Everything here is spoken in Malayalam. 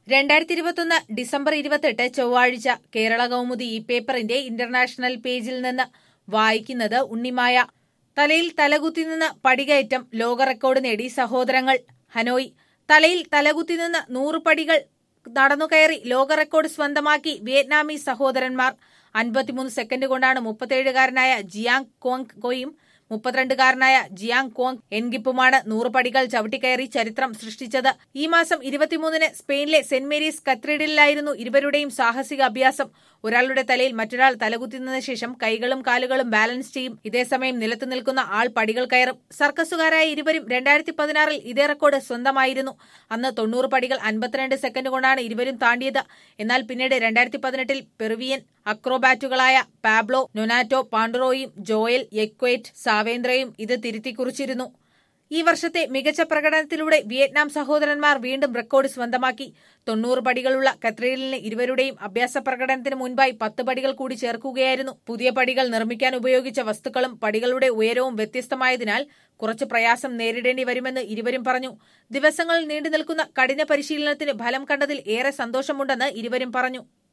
രണ്ടായിരത്തി ഇരുപത്തൊന്ന് ഡിസംബർ ഇരുപത്തെട്ട് ചൊവ്വാഴ്ച കേരള കൗമുദി ഈ പേപ്പറിന്റെ ഇന്റർനാഷണൽ പേജിൽ നിന്ന് വായിക്കുന്നത് ഉണ്ണിമായ തലയിൽ തലകുത്തി നിന്ന് പടികയറ്റം ലോക റെക്കോർഡ് നേടി സഹോദരങ്ങൾ ഹനോയ് തലയിൽ തലകുത്തി നിന്ന് നൂറ് പടികൾ നടന്നുകയറി ലോക റെക്കോർഡ് സ്വന്തമാക്കി വിയറ്റ്നാമീസ് സഹോദരന്മാർ അൻപത്തിമൂന്ന് സെക്കൻഡ് കൊണ്ടാണ് മുപ്പത്തേഴുകാരനായ ജിയാങ് കോങ് കൊയും മുപ്പത്തിരണ്ടുകാരനായ ജിയാങ് കോങ് എൻഗിപ്പുമാണ് നൂറ് പടികൾ ചവിട്ടിക്കയറി ചരിത്രം സൃഷ്ടിച്ചത് ഈ മാസം ഇരുപത്തിമൂന്നിന് സ്പെയിനിലെ സെന്റ് മേരീസ് കത്തീഡ്രലിലായിരുന്നു ഇരുവരുടെയും സാഹസിക അഭ്യാസം ഒരാളുടെ തലയിൽ മറ്റൊരാൾ തലകുത്തി നിന്ന ശേഷം കൈകളും കാലുകളും ബാലൻസ് ചെയ്യും ഇതേസമയം നിലത്ത് നിൽക്കുന്ന ആൾ പടികൾ കയറും സർക്കസുകാരായ ഇരുവരും രണ്ടായിരത്തി പതിനാറിൽ ഇതേ റെക്കോർഡ് സ്വന്തമായിരുന്നു അന്ന് തൊണ്ണൂറ് പടികൾ അൻപത്തിരണ്ട് സെക്കൻഡ് കൊണ്ടാണ് ഇരുവരും താണ്ടിയത് എന്നാൽ പിന്നീട് രണ്ടായിരത്തി പതിനെട്ടിൽ പെറുവിയൻ അക്രോബാറ്റുകളായ പാബ്ലോ നൊനാറ്റോ പാണ്ഡുറോയും ജോയൽ എക്വേറ്റ് സാവേന്ദ്രയും ഇത് തിരുത്തി കുറിച്ചിരുന്നു ഈ വർഷത്തെ മികച്ച പ്രകടനത്തിലൂടെ വിയറ്റ്നാം സഹോദരന്മാർ വീണ്ടും റെക്കോർഡ് സ്വന്തമാക്കി തൊണ്ണൂറ് പടികളുള്ള കത്രീലിന് ഇരുവരുടെയും അഭ്യാസ പ്രകടനത്തിന് മുൻപായി പത്ത് പടികൾ കൂടി ചേർക്കുകയായിരുന്നു പുതിയ പടികൾ നിർമ്മിക്കാൻ ഉപയോഗിച്ച വസ്തുക്കളും പടികളുടെ ഉയരവും വ്യത്യസ്തമായതിനാൽ കുറച്ച് പ്രയാസം നേരിടേണ്ടി വരുമെന്ന് ഇരുവരും പറഞ്ഞു ദിവസങ്ങൾ നീണ്ടു നിൽക്കുന്ന കഠിന പരിശീലനത്തിന് ഫലം കണ്ടതിൽ ഏറെ സന്തോഷമുണ്ടെന്ന് ഇരുവരും പറഞ്ഞു